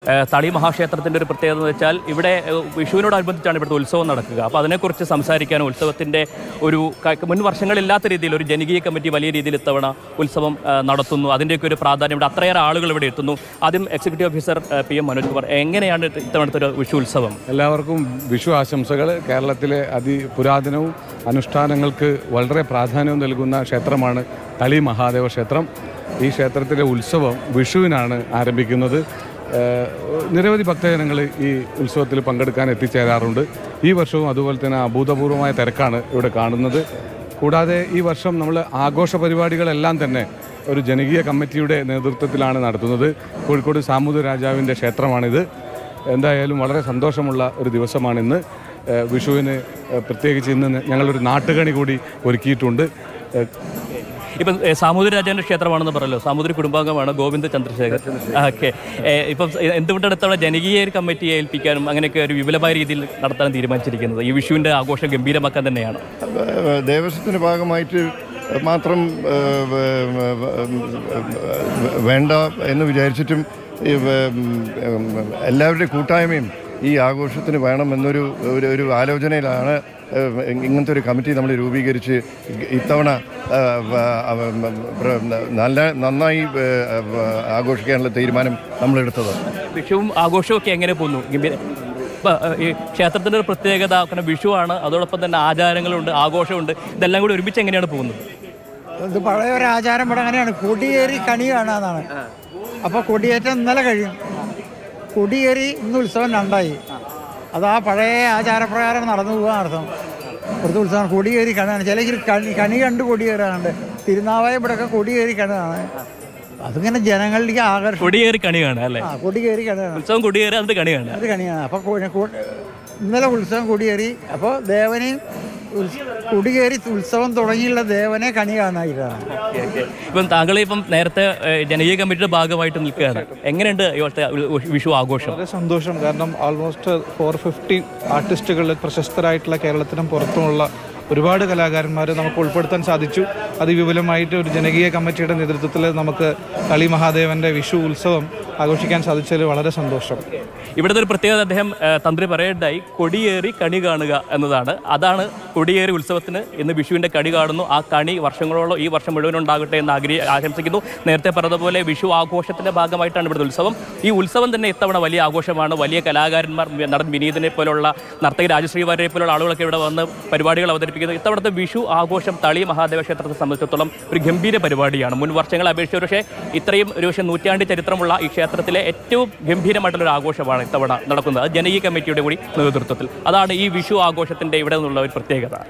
ഏഹ്, തളി മഹാക്ഷേത്രത്തിൻ്റെ ഒരു പ്രത്യേകത എന്ന് വെച്ചാൽ ഇവിടെ ഏഹ്, വിഷുവിനോടനുബന്ധിച്ചാണ് ഇവിടുത്തെ ഉത്സവം നടക്കുക അപ്പോൾ അതിനെക്കുറിച്ച് സംസാരിക്കാനും ഉത്സവത്തിൻ്റെ ഒരു ക- മുൻ വർഷങ്ങളില്ലാത്ത രീതിയിൽ ഒരു ജനകീയ കമ്മിറ്റി വലിയ രീതിയിൽ ഇത്തവണ ഉത്സവം ഏഹ്, നടത്തുന്നു അതിൻ്റെയൊക്കെ ഒരു പ്രാധാന്യം ഇവിടെ അത്രയേറെ ആളുകൾ ഇവിടെ എത്തുന്നു ആദ്യം എക്സിക്യൂട്ടീവ് ഓഫീസർ ഏഹ്, പി എം മനോജ് കുമാർ എങ്ങനെയാണ് ഇത് ഇത്തവണത്തെ ഒരു വിഷു ഉത്സവം എല്ലാവർക്കും വിഷു ആശംസകൾ കേരളത്തിലെ അതിപുരാതനവും അനുഷ്ഠാനങ്ങൾക്ക് വളരെ പ്രാധാന്യവും നൽകുന്ന ക്ഷേത്രമാണ് തളി മഹാദേവ ക്ഷേത്രം ഈ ക്ഷേത്രത്തിലെ ഉത്സവം വിഷുവിനാണ് ആരംഭിക്കുന്നത് ഏഹ് നിരവധി ഭക്തജനങ്ങൾ ഈ ഉത്സവത്തിൽ പങ്കെടുക്കാൻ എത്തിച്ചേരാറുണ്ട് ഈ വർഷവും അതുപോലെ തന്നെ അഭൂതപൂർവമായ തിരക്കാണ് ഇവിടെ കാണുന്നത് കൂടാതെ ഈ വർഷം നമ്മൾ ആഘോഷ പരിപാടികളെല്ലാം തന്നെ ഒരു ജനകീയ കമ്മിറ്റിയുടെ നേതൃത്വത്തിലാണ് നടത്തുന്നത് കോഴിക്കോട് സാമൂത് രാജാവിൻ്റെ ക്ഷേത്രമാണിത് എന്തായാലും വളരെ സന്തോഷമുള്ള ഒരു ദിവസമാണിന്ന് ഏഹ് വിഷുവിന് ഏഹ് പ്രത്യേകിച്ച് ഇന്ന് ഞങ്ങളൊരു നാട്ടുകണി കൂടി ഒരുക്കിയിട്ടുണ്ട് ഏഹ് ഇപ്പം ഏഹ്, സാമൂതിരി രാജാവിൻ്റെ ക്ഷേത്രമാണെന്ന് പറയല്ലോ സാമൂതിരി കുടുംബാംഗമാണ് ഗോവിന്ദ് ചന്ദ്രശേഖർ ഓക്കെ ഇപ്പം എന്തുകൊണ്ടാണ് ഇത്തവണ ജനകീയ ഒരു കമ്മിറ്റിയെ ഏൽപ്പിക്കാനും അങ്ങനെയൊക്കെ ഒരു വിപുലമായ രീതിയിൽ നടത്താൻ തീരുമാനിച്ചിരിക്കുന്നത് ഈ വിഷുവിൻ്റെ ആഘോഷം ഗംഭീരമാക്കാൻ തന്നെയാണ് ഏഹ് ദേവസ്വത്തിൻ്റെ ഭാഗമായിട്ട് മാത്രം ഏഹ് വേ- വേ- വേ- വേണ്ട എന്ന് വിചാരിച്ചിട്ടും ഈ വേ- ഉം, എല്ലാവരുടെയും കൂട്ടായ്മയും ഈ ആഘോഷത്തിന് വേണമെന്നൊരു ഒരു ഒരു ആലോചനയിലാണ് ഏഹ് ഇങ്ങനത്തെ ഒരു കമ്മിറ്റി നമ്മൾ രൂപീകരിച്ച് ഇത്തവണ ഏഹ് വ- അവ- പ്ര- നല്ല നന്നായി ഏഹ് ആഘോഷിക്കാനുള്ള തീരുമാനം നമ്മളെടുത്തത് വിഷുവും ആഘോഷവും ഒക്കെ എങ്ങനെ പോകുന്നു ഗംഭീര ഇപ്പം ഏഹ്, ഈ ക്ഷേത്രത്തിൻ്റെ ഒരു പ്രത്യേകത കാരണം വിഷുവാണ് അതോടൊപ്പം തന്നെ ആചാരങ്ങളുണ്ട് ആഘോഷമുണ്ട് ഇതെല്ലാം കൂടി ഒരുമിച്ച് എങ്ങനെയാണ് പോകുന്നത് ഇത് പഴയ ഒരു ആചാരം ഇവിടെ അങ്ങനെയാണ് കൊടിയേറി കണി കാണാന്നാണ് അപ്പോൾ കൊടിയേറ്റം ഇന്നലെ കഴിയും കൊടിയേറി ഇന്ന് ഉത്സവം രണ്ടായി അത് ആ പഴയ ആചാരപ്രകാരം നടന്നു പോകാൻ അർത്ഥം ഇവിടുത്തെ ഉത്സവം കൊടിയേറി കണിയാണ് ചില കണി കണി കണ്ട് കൊടിയേറാനുണ്ട് തിരുനാവായ ഇവിടെയൊക്കെ കൊടിയേറി കണിയാണ് അതിങ്ങനെ ജനങ്ങളിലേക്ക് ആകർഷണം കൊടിയേറി കണി കാണുക അല്ലേ ആ കൊടിയേറി കണിയാണ് ഉത്സവം കൊടിയേറി അതിന്റെ കണി കാണുക അത് കണിയാണ് അപ്പോൾ ഇന്നലെ ഉത്സവം കൊടിയേറി അപ്പോൾ ദേവനെ ഉത്സ- കൊടിയേറി ഉത്സവം തുടങ്ങിയുള്ള ദേവനെ കണി കാണാനായിട്ടാണ് ഇപ്പം താങ്കൾ ഇപ്പം നേരത്തെ ഏഹ്, ജനകീയ കമ്മിറ്റിയുടെ ഭാഗമായിട്ട് നിൽക്കുകയാണ് എങ്ങനെയുണ്ട് ഇവിടുത്തെ ഉ- വിഷു ആഘോഷം വളരെ സന്തോഷം കാരണം ഓൾമോസ്റ്റ് ഫോർ ഫിഫ്റ്റി ആർട്ടിസ്റ്റുകൾ പ്രശസ്തരായിട്ടുള്ള കേരളത്തിനും പുറത്തുമുള്ള ഒരുപാട് കലാകാരന്മാർ നമുക്ക് ഉൾപ്പെടുത്താൻ സാധിച്ചു അതിവിപുലമായിട്ട് ഒരു ജനകീയ കമ്മിറ്റിയുടെ നേതൃത്വത്തിൽ നമുക്ക് കളി മഹാദേവന്റെ വിഷു ഉത്സവം ആഘോഷിക്കാൻ സാധിച്ചതിൽ വളരെ സന്തോഷം ഇവിടുത്തെ ഒരു പ്രത്യേകത അദ്ദേഹം ഏഹ്, തന്ത്രി പറയേണ്ടായി കൊടിയേറി കണി കാണുക എന്നതാണ് അതാണ് കൊടിയേറി ഉത്സവത്തിന് ഇന്ന് വിഷുവിൻ്റെ കണി കാണുന്നു ആ കണി വർഷങ്ങളോളം ഈ വർഷം മുഴുവൻ ഉണ്ടാകട്ടെ എന്ന് ആഗ്രഹി ആശംസിക്കുന്നു നേരത്തെ പറഞ്ഞതുപോലെ വിഷു ആഘോഷത്തിൻ്റെ ഭാഗമായിട്ടാണ് ഇവിടുത്തെ ഉത്സവം ഈ ഉത്സവം തന്നെ ഇത്തവണ വലിയ ആഘോഷമാണ് വലിയ കലാകാരന്മാർ നടൻ വിനീതിനെ പോലുള്ള നർത്തകി രാജശ്രീവാരെ പോലുള്ള ആളുകളൊക്കെ ഇവിടെ വന്ന് പരിപാടികൾ അവതരിപ്പിക്കുന്നത് ഇത്തവണത്തെ വിഷു ആഘോഷം തളി മഹാദേവ ക്ഷേത്രത്തെ സംബന്ധിച്ചിടത്തോളം ഒരു ഗംഭീര പരിപാടിയാണ് മുൻ വർഷങ്ങളെ അപേക്ഷിച്ച് പക്ഷേ ഇത്രയും ഒരു പക്ഷേ നൂറ്റാണ്ട് ചരിത്രമുള്ള ഈ ക്ഷേത്രത്തിലെ ഏറ്റവും ഗംഭീരമായിട്ടുള്ള ഒരു ആഘോഷമാണ് ഇത്തവണ നടക്കുന്നത് അത് ജനകീയ കമ്മിറ്റിയുടെ കൂടി നേതൃത്വത്തിൽ അതാണ് ഈ വിഷു ആഘോഷത്തിൻ്റെ ഇവിടെ നിന്നുള്ള ഒരു പ്രത്യേകത